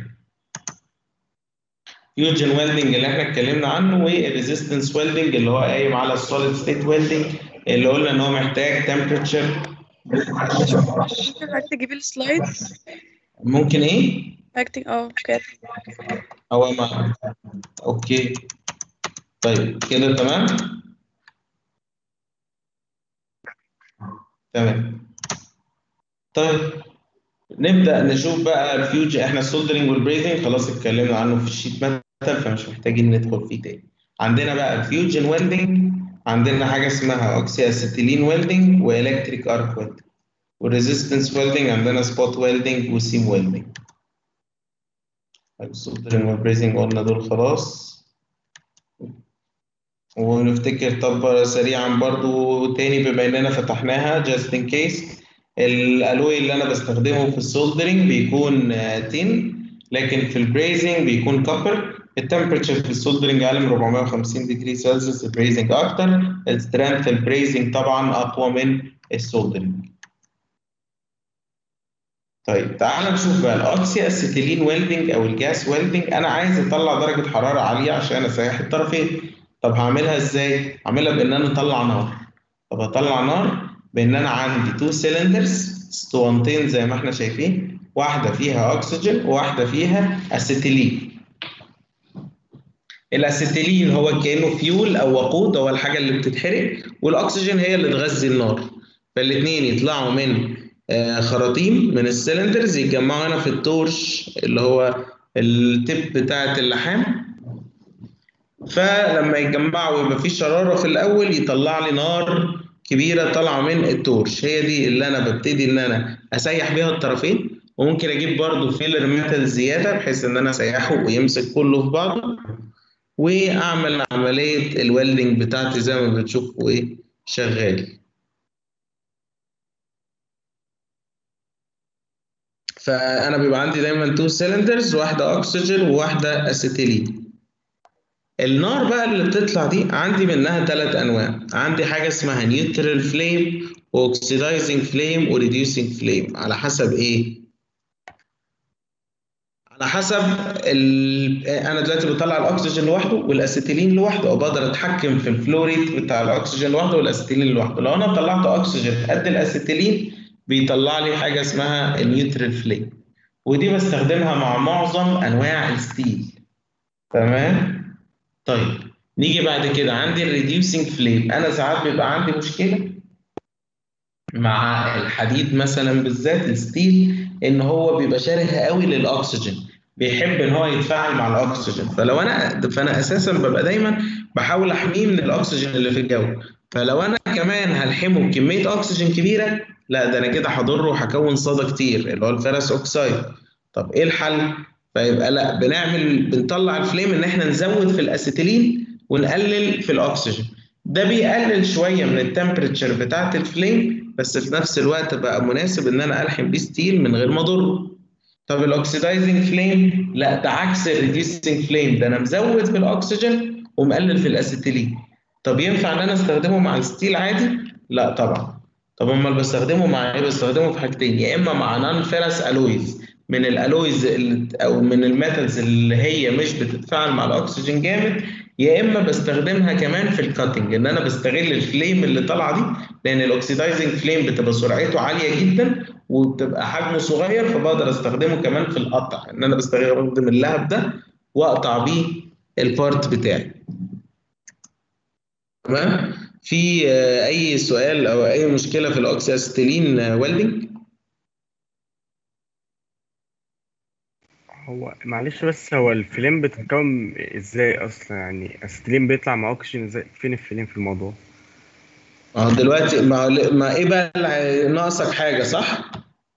فيوجن ويلدنج اللي احنا اتكلمنا عنه والريزيستنس ويلدنج اللي هو قايم على السوليد ستيت ويلدنج اللي قلنا ان هو محتاج تمبرتشر
ممكن حضرتك تجيبي السلايد
ممكن ايه؟
حضرتك اه كده
هو ما اوكي طيب كده تمام تمام طيب نبدأ نشوف بقى الفيوج احنا السولدرنج والبريزنج خلاص اتكلمنا عنه في الشيت ميتال فمش محتاجين ندخل فيه تاني عندنا بقى الفيوجن ويلدنج عندنا حاجة اسمها اوكسي اسيتيلين ويلدنج والكتريك ارك ويلدنج والريزيستنس ويلدنج عندنا سبوت ويلدنج وسيم ويلدنج السولدرنج والبريزنج قلنا دول خلاص ونفتكر طب سريعا برضو تاني بما اننا فتحناها just in case الالوي اللي انا بستخدمه في السولدرنج بيكون تين لكن في البريزنج بيكون كوبر التمبريتشر في السولدرنج اقل من 450 ديجري سلسيوس البريزنج اكتر السترينث البريزنج طبعا اقوى من السولدرنج طيب تعال نشوف بقى الاوكسي اسيتيلين ويلدنج او الجاس ويلدنج انا عايز اطلع درجه حراره عاليه عشان اسيح الطرفين طب هعملها ازاي هعملها بان انا اطلع نار طب هطلع نار بان انا عندي تو سيلندرز اسطوانتين زي ما احنا شايفين واحده فيها اكسجين وواحده فيها اسيتيلين الاسيتيلين هو كانه فيول او وقود هو الحاجه اللي بتتحرق والاكسجين هي اللي تغذي النار فالاثنين يطلعوا من خراطيم من السلندرز يتجمعوا هنا في التورش اللي هو التب بتاعه اللحام فلما يتجمعوا ويبقى في شراره في الاول يطلع لي نار كبيره طالعه من التورش هي دي اللي انا ببتدي ان انا اسيح بيها الطرفين وممكن اجيب برضو فيلر ميتال زياده بحيث ان انا اسيحه ويمسك كله في بعضه واعمل عمليه الويلدنج بتاعتي زي ما بتشوفوا ايه شغال فانا بيبقى عندي دايما تو سيلندرز واحده اكسجين وواحده اسيتيلين النار بقى اللي بتطلع دي عندي منها ثلاث انواع عندي حاجه اسمها نيوترال فليم واوكسيدايزنج فليم وريديوسنج فليم على حسب ايه على حسب ال... انا دلوقتي بطلع الاكسجين لوحده والاسيتيلين لوحده او بقدر اتحكم في الفلو ريت بتاع الاكسجين لوحده والاسيتيلين لوحده لو انا طلعت اكسجين قد الاسيتيلين بيطلع لي حاجه اسمها النيوترال فليم ودي بستخدمها مع معظم انواع الستيل تمام طيب نيجي بعد كده عندي الريديوسينج فليم انا ساعات بيبقى عندي مشكله مع الحديد مثلا بالذات الستيل ان هو بيبقى شره قوي للاكسجين بيحب ان هو يتفاعل مع الاكسجين فلو انا فانا اساسا ببقى دايما بحاول احميه من الاكسجين اللي في الجو فلو انا كمان هلحمه بكميه اكسجين كبيره لا ده انا كده هضره وهكون صدى كتير اللي هو الفيرس اوكسايد طب ايه الحل فيبقى لا بنعمل بنطلع الفليم ان احنا نزود في الاسيتيلين ونقلل في الاكسجين ده بيقلل شويه من التمبريتشر بتاعه الفليم بس في نفس الوقت بقى مناسب ان انا الحم بيه ستيل من غير ما اضره طب الاكسدايزنج فليم لا ده عكس الريديوسنج فليم ده انا مزود في الاكسجين ومقلل في الاسيتيلين طب ينفع ان انا استخدمه مع الستيل عادي لا طبعا طب امال بستخدمه مع ايه بستخدمه في حاجتين يا اما مع نون فيرس الويز من الالويز اللي او من الميتالز اللي هي مش بتتفاعل مع الاكسجين جامد يا اما بستخدمها كمان في الكاتنج ان انا بستغل الفليم اللي طالعه دي لان الاكسدايزنج فليم بتبقى سرعته عاليه جدا وبتبقى حجمه صغير فبقدر استخدمه كمان في القطع ان انا بستخدم اللهب ده واقطع بيه البارت بتاعي تمام في آه، اي سؤال او اي مشكله في الاوكسي اسيتيلين ويلدنج
هو معلش بس هو الفيلم بتتكون ازاي اصلا يعني اسيتيلين بيطلع مع اكسجين ازاي فين الفيلم في الموضوع
اه دلوقتي ما ما ايه بقى اللي ناقصك حاجه صح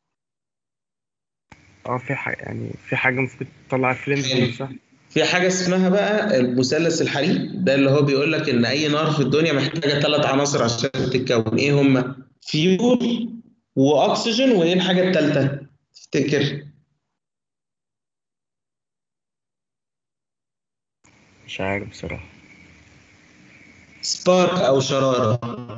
اه في حاجه يعني في حاجه المفروض تطلع الفيلم دي صح
في حاجه اسمها بقى المثلث الحريق ده اللي هو بيقول لك ان اي نار في الدنيا محتاجه ثلاث عناصر عشان تتكون ايه هم فيول واكسجين وايه الحاجه الثالثه تفتكر
مش عارف بصراحه
سبارك او شراره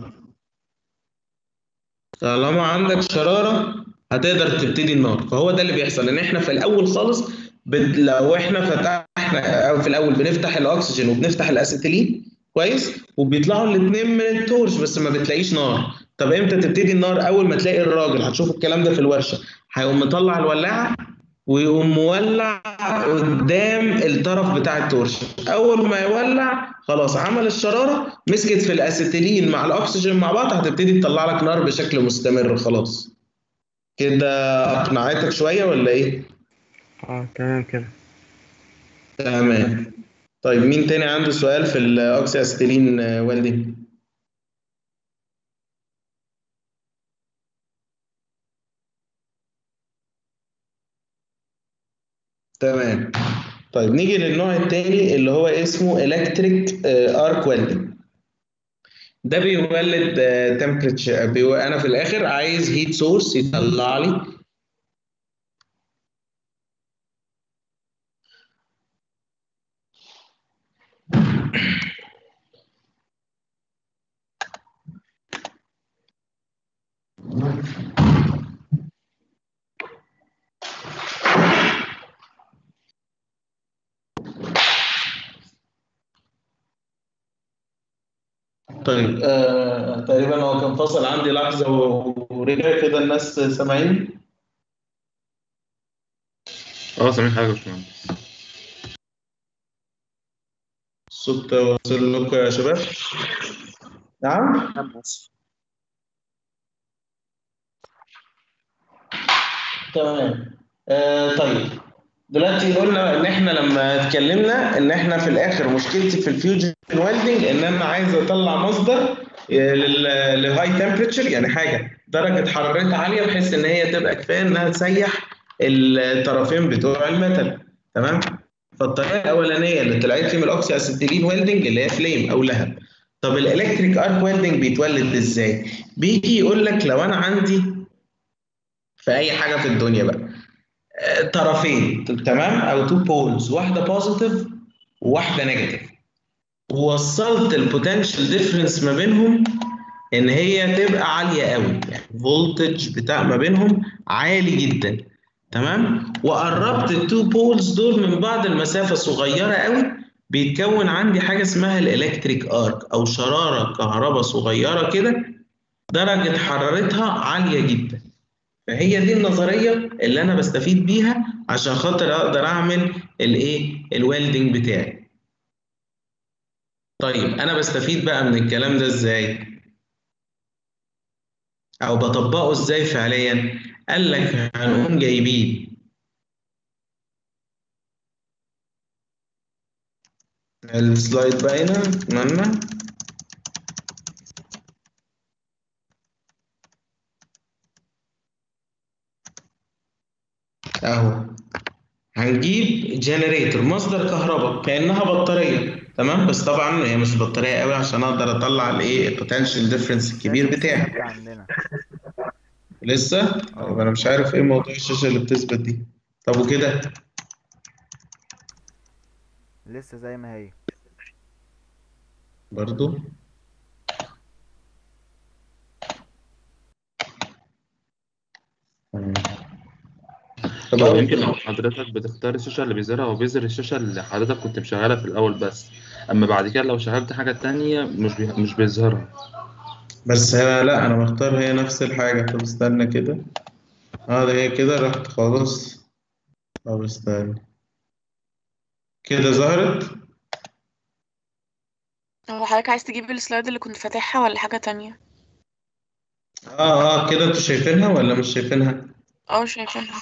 طالما عندك شراره هتقدر تبتدي النار فهو ده اللي بيحصل ان احنا في الاول خالص بد... لو احنا فتحنا او في الاول بنفتح الاكسجين وبنفتح الاسيتيلين كويس وبيطلعوا الاثنين من التورش بس ما بتلاقيش نار طب امتى تبتدي النار اول ما تلاقي الراجل هتشوف الكلام ده في الورشه هيقوم مطلع الولاعه ويقوم مولع قدام الطرف بتاع التورش اول ما يولع خلاص عمل الشراره مسكت في الاسيتيلين مع الاكسجين مع بعض هتبتدي تطلع لك نار بشكل مستمر خلاص كده اقنعتك شويه ولا ايه
اه تمام كده
تمام طيب مين تاني عنده سؤال في الاوكسي اسيتيلين ويلدنج تمام طيب نيجي للنوع التاني اللي هو اسمه الكتريك ارك ويلدنج ده بيولد تمبريتشر بيو... انا في الاخر عايز هيت سورس يطلع لي طيب آه تقريبا هو كان فاصل عندي لحظة و- ورجع كده الناس سامعين
اه سامعين حاجة يا باشمهندس
الصوت واصل لكم يا شباب نعم تمام آه طيب دلوقتي قلنا ان احنا لما اتكلمنا ان احنا في الاخر مشكلتي في الفيوجن ويلدنج ان انا عايز اطلع مصدر لهاي تمبريتشر يعني حاجه درجه حرارتها عاليه بحيث ان هي تبقى كفايه انها تسيح الطرفين بتوع الميتال تمام فالطريقه الاولانيه اللي طلعت لي من الاوكسي اسيتيلين ويلدنج اللي هي فليم او لهب طب الالكتريك ارك ويلدنج بيتولد ازاي بيجي يقول لك لو انا عندي في اي حاجه في الدنيا بقى آه، طرفين تمام او تو بولز واحده بوزيتيف وواحده نيجاتيف ووصلت البوتنشال ديفرنس ما بينهم ان هي تبقى عاليه قوي يعني فولتج بتاع ما بينهم عالي جدا تمام وقربت التو بولز دول من بعض المسافه صغيره قوي بيتكون عندي حاجه اسمها الالكتريك ارك او شراره كهرباء صغيره كده درجه حرارتها عاليه جدا فهي دي النظريه اللي انا بستفيد بيها عشان خاطر اقدر اعمل الايه الويلدنج بتاعي طيب انا بستفيد بقى من الكلام ده ازاي او بطبقه ازاي فعليا قال لك هنقوم جايبين السلايد باينه اتمنى اهو هنجيب جنريتور مصدر كهرباء كانها بطاريه تمام بس طبعا هي مش بطاريه قوي عشان اقدر اطلع الايه البوتنشال ديفرنس الكبير بتاعي
دي عندنا
لسه طب انا مش عارف ايه موضوع الشاشه اللي بتثبت دي طب وكده
لسه زي ما هي
برضو طب
طب
أقول-
يمكن لو حضرتك بتختار الشاشة اللي بيظهرها هو بيظهر الشاشة اللي حضرتك كنت مشغلها في الأول بس أما بعد كده لو شغلت حاجة تانية مش بي... مش بيظهرها
بس هي لا انا مختار هي نفس الحاجه طب استنى كده اه ده هي كده رحت خالص طب استنى كده ظهرت
هو حضرتك عايز تجيب السلايد اللي كنت فاتحها ولا حاجة تانية؟
اه اه كده انتوا شايفينها ولا مش شايفينها
اه شايفينها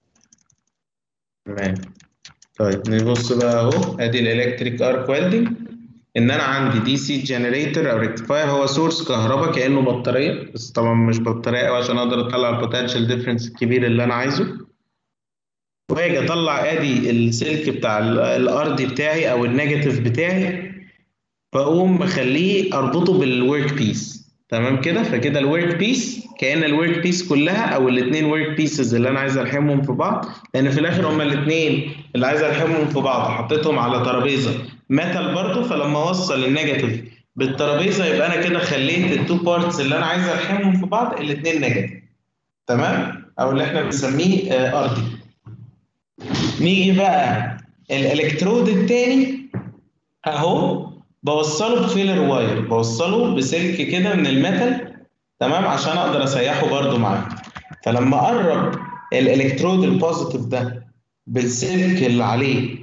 تمام طيب نبص بقى اهو ادي الالكتريك ارك ويلدنج ان انا عندي دي سي جنريتور او ريكتيفاير هو سورس كهرباء كانه بطاريه بس طبعا مش بطاريه قوي عشان اقدر اطلع البوتنشال ديفرنس الكبير اللي انا عايزه واجي اطلع ادي السلك بتاع ال- الارضي بتاعي او النيجاتيف بتاعي فاقوم مخليه اربطه بالورك بيس تمام كده فكده الورك بيس كأن الورك بيس كلها او الاثنين ورك بيسز اللي انا عايز الحمهم في بعض لان في الاخر هما الاثنين اللي عايز الحمهم في بعض حطيتهم على ترابيزه ميتال برضو فلما اوصل النيجاتيف بالترابيزه يبقى انا كده خليت التو بارتس اللي انا عايز الحمهم في بعض الاثنين نيجاتيف تمام او اللي احنا بنسميه آه، ارضي نيجي بقى الالكترود الثاني اهو بوصله بفيلر واير بوصله بسلك كده من الميتال تمام عشان اقدر اسيحه برده معاه فلما اقرب الالكترود البوزيتيف ده بالسلك اللي عليه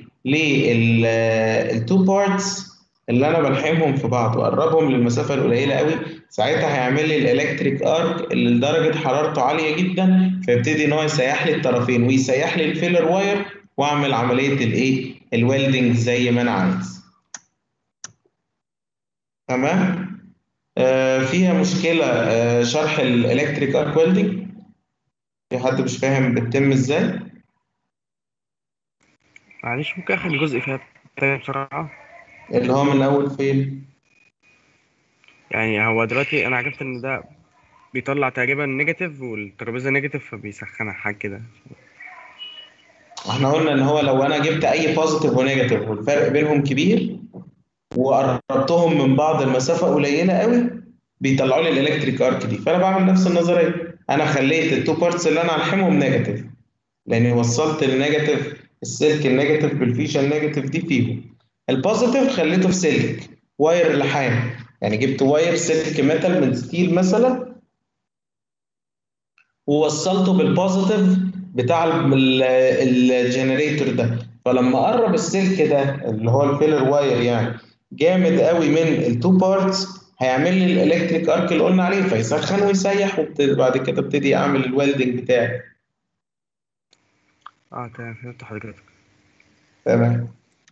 للتو بارتس اللي انا بلحمهم في بعض واقربهم للمسافه القليله قوي ساعتها هيعمل لي الالكتريك ارك اللي درجه حرارته عاليه جدا فيبتدي ان هو يسيح لي الطرفين ويسيح لي الفيلر واير واعمل عمليه الايه الويلدنج زي ما انا عايز تمام آه فيها مشكله آه شرح الالكتريك ارك ويلدنج في حد مش فاهم بتتم ازاي
معلش ممكن اخد الجزء فيها تاني بسرعة
اللي هو من اول فين
يعني هو دلوقتي انا عرفت ان ده بيطلع تقريبا نيجاتيف والترابيزة نيجاتيف فبيسخنها حاجة كده
احنا قلنا ان هو لو انا جبت اي بوزيتيف ونيجاتيف والفرق بينهم كبير وقربتهم من بعض المسافه قليله قوي بيطلعوا لي الالكتريك ارك دي فانا بعمل نفس النظريه انا خليت التو بارتس اللي انا هلحمهم نيجاتيف لاني وصلت النيجاتيف السلك النيجاتيف بالفيشه النيجاتيف دي فيهم البوزيتيف خليته في سلك واير لحام يعني جبت واير سلك ميتال من ستيل مثلا ووصلته بالبوزيتيف بتاع ال- ال- الجنريتور ده فلما قرب السلك ده اللي هو الفيلر واير يعني جامد قوي من التو بارتس هيعمل لي الالكتريك ارك اللي قلنا عليه فيسخن ويسيح وبعد كده ابتدي اعمل الويلدنج بتاعي
اه تمام فهمت حضرتك
تمام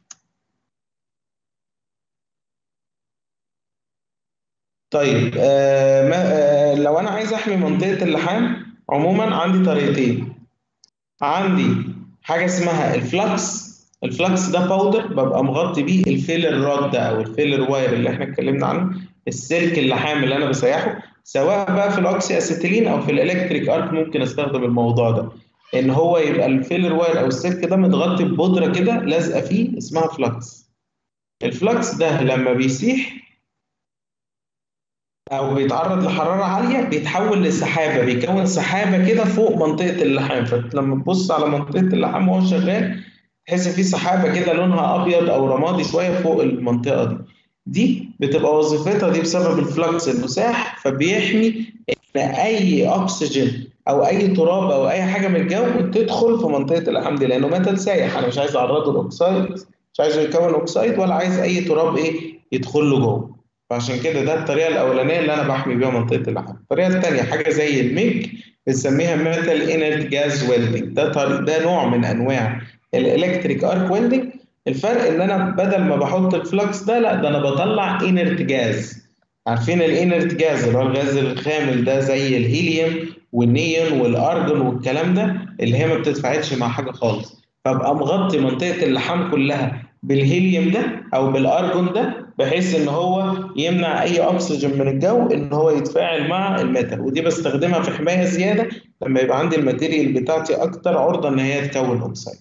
طيب آه ما آه لو انا عايز احمي منطقه اللحام عموما عندي طريقتين عندي حاجه اسمها الفلكس الفلكس ده باودر ببقى مغطي بيه الفيلر رود ده او الفيلر واير اللي احنا اتكلمنا عنه السلك اللحام اللي انا بسيحه سواء بقى في الاوكسي اسيتيلين او في الالكتريك ارك ممكن استخدم الموضوع ده ان هو يبقى الفيلر واير او السلك ده متغطي ببودره كده لازقه فيه اسمها فلكس الفلكس ده لما بيسيح او بيتعرض لحراره عاليه بيتحول لسحابه بيكون سحابه كده فوق منطقه اللحام فلما تبص على منطقه اللحام وهو شغال تحس في سحابه كده لونها ابيض او رمادي شويه فوق المنطقه دي دي بتبقى وظيفتها دي بسبب الفلكس المساح فبيحمي ان اي اكسجين او اي تراب او اي حاجه من الجو تدخل في منطقه اللحام دي لانه ميتال سايح انا مش عايز اعرضه لاكسايد مش عايزه يكون اكسايد ولا عايز اي تراب ايه يدخل له جوه فعشان كده ده الطريقه الاولانيه اللي انا بحمي بيها منطقه اللحام الطريقه الثانيه حاجه زي الميج بنسميها ميتال انرت جاز ويلدنج ده طريق ده نوع من انواع الالكتريك ارك ويلدنج الفرق ان انا بدل ما بحط الفلكس ده لا ده انا بطلع انرت جاز عارفين الانرت جاز اللي هو الغاز الخامل ده زي الهيليوم والنيون والارجون والكلام ده اللي هي ما بتتفاعلش مع حاجه خالص فابقى مغطي منطقه اللحام كلها بالهيليوم ده او بالارجون ده بحيث ان هو يمنع اي اكسجين من الجو ان هو يتفاعل مع الميتال ودي بستخدمها في حمايه زياده لما يبقى عندي الماتيريال بتاعتي اكتر عرضه ان هي تكون اوكسايد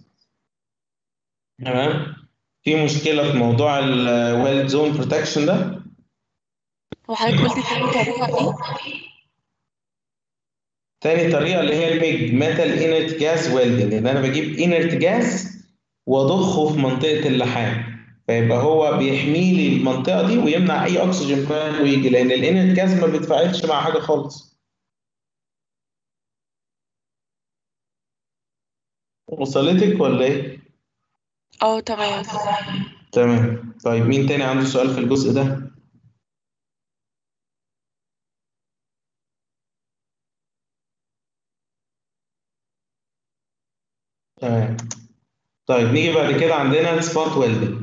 تمام في مشكله في موضوع الويلد زون بروتكشن ده
وحضرتك قلتي تاني طريقة ايه؟
تاني طريقه اللي هي الميج ميتال انرت جاز ويلدنج ان انا بجيب انرت جاز واضخه في منطقه اللحام فيبقى هو بيحمي لي المنطقه دي ويمنع اي اكسجين كمان يجي لان الانرت جاز ما بيتفاعلش مع حاجه خالص وصلتك ولا ايه؟
اه تمام
تمام طيب مين تاني عنده سؤال في الجزء ده؟ تمام طيب نيجي بعد كده عندنا السبوت ويلدنج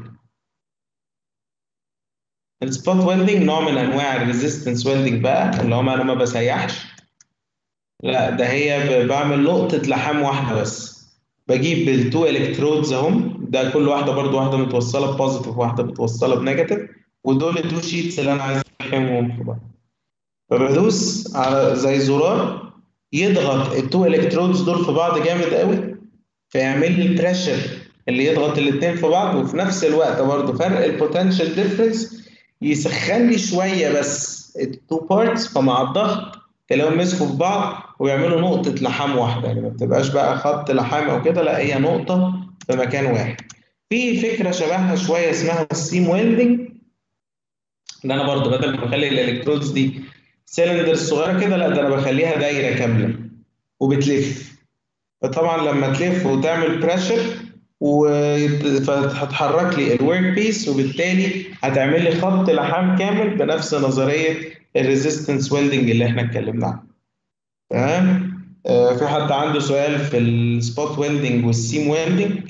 السبوت ويلدنج نوع من انواع الريزيستنس ويلدنج بقى اللي هو انا ما بسيحش لا ده هي ب- بعمل نقطة لحام واحدة بس بجيب التو الكترودز اهم ده كل واحدة برضو واحدة متوصلة بوزيتيف وواحدة متوصلة بنيجاتيف ودول التو شيتس اللي انا عايز الحمهم في بعض فبدوس على زي زرار يضغط التو الكترودز دول في بعض جامد قوي فيعمل لي البريشر اللي يضغط الاثنين في بعض وفي نفس الوقت برضه فرق البوتنشال ديفرنس يسخن لي شويه بس التو بارتس فمع الضغط تلاقيهم مسكوا في بعض ويعملوا نقطه لحام واحده يعني ما بتبقاش بقى خط لحام او كده لا هي نقطه في مكان واحد في فكره شبهها شويه اسمها السيم ويلدنج ان انا برضه بدل ما اخلي الالكترودز دي سيلندر صغيره كده لا ده انا بخليها دايره كامله وبتلف فطبعا لما تلف وتعمل بريشر فهتحرك لي الورك بيس وبالتالي هتعمل لي خط لحام كامل بنفس نظريه الريزيستنس ويلدنج اللي احنا اتكلمنا عنها تمام آه في حد عنده سؤال في السبوت ويلدنج والسيم ويلدنج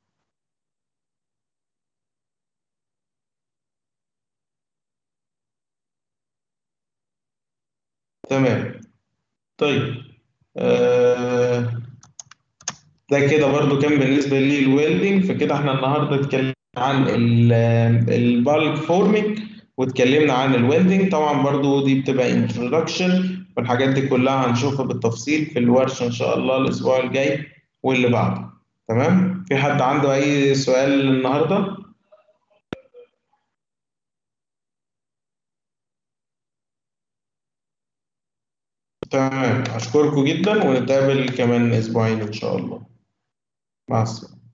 تمام طيب آه ده كده برضو كان بالنسبة للويلدنج فكده احنا النهاردة اتكلمنا عن البالك فورمينج واتكلمنا عن الويلدنج طبعا برضو دي بتبقى انترودكشن والحاجات دي كلها هنشوفها بالتفصيل في الورشة ان شاء الله الاسبوع الجاي واللي بعده تمام في حد عنده اي سؤال النهارده تمام اشكركم جدا ونتقابل كمان اسبوعين ان شاء الله مع السلامة